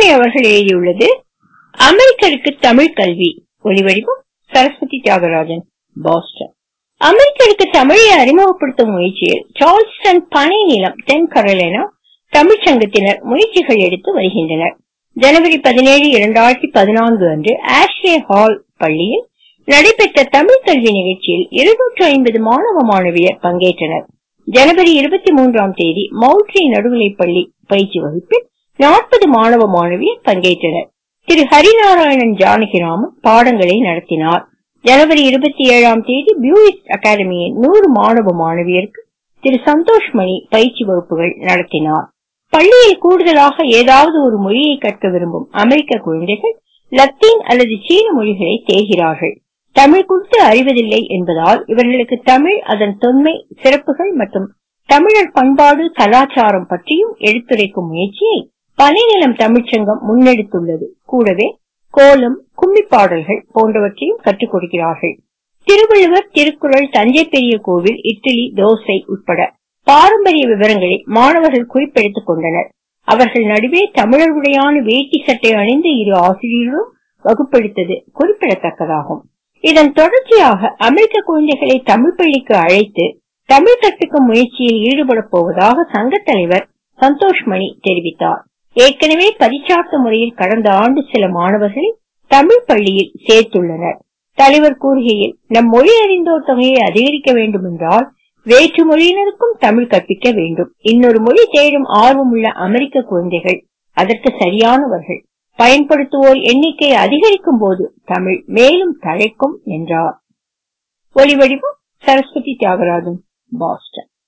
அருள்மொழி அவர்கள் எழுதியுள்ளது அமெரிக்கருக்கு தமிழ் கல்வி ஒலிவடிவம் சரஸ்வதி தியாகராஜன் பாஸ்டன் அமெரிக்கருக்கு தமிழை அறிமுகப்படுத்தும் முயற்சியில் சார்ல்ஸ்டன் பனை நிலம் தென் கரோலினா தமிழ்ச்சங்கத்தினர் முயற்சிகள் எடுத்து வருகின்றனர் ஜனவரி பதினேழு இரண்டாயிரத்தி பதினான்கு அன்று ஆஷ்லே ஹால் பள்ளியில் நடைபெற்ற தமிழ் கல்வி நிகழ்ச்சியில் இருநூற்று ஐம்பது மாணவ மாணவியர் பங்கேற்றனர் ஜனவரி இருபத்தி மூன்றாம் தேதி மவுட்ரி நடுநிலைப் பள்ளி பயிற்சி வகுப்பில் நாற்பது மாணவ மாணவியர் பங்கேற்றனர் திரு ஹரிநாராயணன் ஜானகிராமன் பாடங்களை நடத்தினார் ஜனவரி இருபத்தி ஏழாம் தேதி பியூரிஸ்ட் அகாடமியின் நூறு மாணவ மாணவியருக்கு திரு சந்தோஷ் மணி பயிற்சி வகுப்புகள் நடத்தினார் பள்ளியில் கூடுதலாக ஏதாவது ஒரு மொழியை கற்க விரும்பும் அமெரிக்க குழந்தைகள் லத்தீன் அல்லது சீன மொழிகளை தேர்கிறார்கள் தமிழ் குறித்து அறிவதில்லை என்பதால் இவர்களுக்கு தமிழ் அதன் தொன்மை சிறப்புகள் மற்றும் தமிழர் பண்பாடு கலாச்சாரம் பற்றியும் எடுத்துரைக்கும் முயற்சியை பனைநிலம் தமிழ்ச்சங்கம் முன்னெடுத்துள்ளது கூடவே கோலம் கும்மி பாடல்கள் போன்றவற்றையும் கற்றுக் கொடுக்கிறார்கள் திருவள்ளுவர் திருக்குறள் தஞ்சை பெரிய கோவில் இட்லி தோசை உட்பட பாரம்பரிய விவரங்களை மாணவர்கள் குறிப்பெடுத்துக் கொண்டனர் அவர்கள் நடுவே தமிழர்களுடையான வேட்டி சட்டை அணிந்து இரு ஆசிரியர்களும் வகுப்பெடுத்தது குறிப்பிடத்தக்கதாகும் இதன் தொடர்ச்சியாக அமெரிக்க குழந்தைகளை தமிழ் பள்ளிக்கு அழைத்து தமிழ் கற்பிக்கும் முயற்சியில் ஈடுபடப் போவதாக சங்க தலைவர் சந்தோஷ் மணி தெரிவித்தார் ஏற்கனவே பரிச்சார்த்த முறையில் கடந்த ஆண்டு சில மாணவர்களை தமிழ் பள்ளியில் சேர்த்துள்ளனர் தலைவர் கூறுகையில் நம் மொழி அறிந்தோர் தொகையை அதிகரிக்க வேண்டும் என்றால் வேற்று மொழியினருக்கும் தமிழ் கற்பிக்க வேண்டும் இன்னொரு மொழி தேடும் ஆர்வமுள்ள அமெரிக்க குழந்தைகள் அதற்கு சரியானவர்கள் பயன்படுத்துவோர் எண்ணிக்கை அதிகரிக்கும் போது தமிழ் மேலும் தழைக்கும் என்றார் ஒலிவடிவம் சரஸ்வதி தியாகராஜன் பாஸ்டன்